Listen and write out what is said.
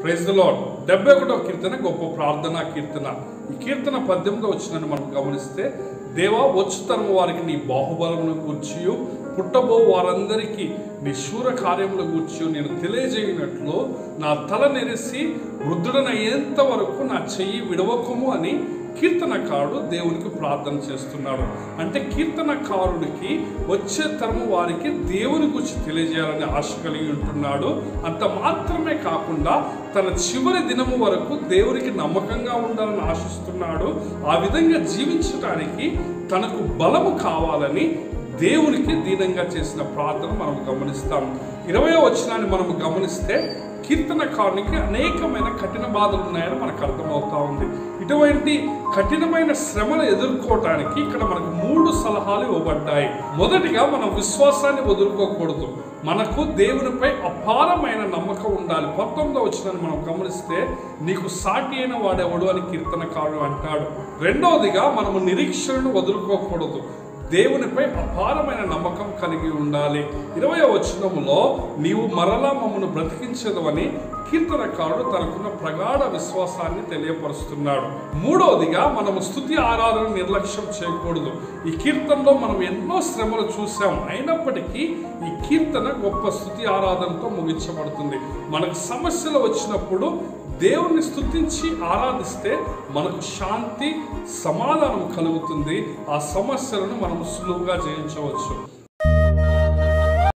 praise the lord డెబ్బై ఒకటో కీర్తన గొప్ప ప్రార్థన కీర్తన ఈ కీర్తన పద్దెనిమిదో వచ్చినని మనం గమనిస్తే దేవా వచ్చు తరం వారికి నీ బాహుబలమును కూర్చియు పుట్టబో వారందరికీ నీ శూర కార్యముల గూర్చి నేను తెలియజేయనట్లు నా తల నెరిసి వృద్ధుడనయ్యేంత వరకు నా చెయ్యి విడవకము అని కీర్తనకారుడు దేవునికి ప్రార్థన చేస్తున్నాడు అంటే కీర్తనకారుడికి వచ్చే తరము వారికి దేవుని గురించి తెలియజేయాలని ఆశ కలిగి ఉంటున్నాడు అంత మాత్రమే కాకుండా తన చివరి దినము వరకు దేవునికి నమ్మకంగా ఉండాలని ఆశిస్తున్నాడు ఆ విధంగా జీవించడానికి తనకు బలము కావాలని దేవునికి దీనంగా చేసిన ప్రార్థన మనం గమనిస్తాం ఇరవయో వచనాన్ని మనం గమనిస్తే కీర్తనకారునికి అనేకమైన కఠిన బాధలు ఉన్నాయని మనకు అర్థమవుతా ఉంది ఇటువంటి కఠినమైన శ్రమలు ఎదుర్కోవటానికి ఇక్కడ మనకు మూడు సలహాలు ఇవ్వబడ్డాయి మొదటిగా మనం విశ్వాసాన్ని వదులుకోకూడదు మనకు దేవునిపై అపారమైన నమ్మకం ఉండాలి పంతొమ్మిదో వచ్చిన మనం గమనిస్తే నీకు సాటి అయిన వాడెవడు అని కీర్తనకారుడు అంటాడు రెండవదిగా మనము నిరీక్షణను వదులుకోకూడదు దేవునిపై అపారమైన నమ్మకం కలిగి ఉండాలి ఇరవై వచనములో నీవు మరలా మమ్మను బ్రతికించదవని కీర్తనకారుడు తనకున్న ప్రగాఢ విశ్వాసాన్ని తెలియపరుస్తున్నాడు మూడవదిగా మనము స్థుతి ఆరాధన నిర్లక్ష్యం చేయకూడదు ఈ కీర్తనలో మనం ఎన్నో శ్రమలు చూసాం అయినప్పటికీ ఈ కీర్తన గొప్ప స్థుతి ఆరాధనతో ముగించబడుతుంది మనకు సమస్యలు వచ్చినప్పుడు దేవుణ్ణి స్తుతించి ఆరాధిస్తే మనకు శాంతి సమాధానం కలుగుతుంది ఆ సమస్యలను మనం సులువుగా జయించవచ్చు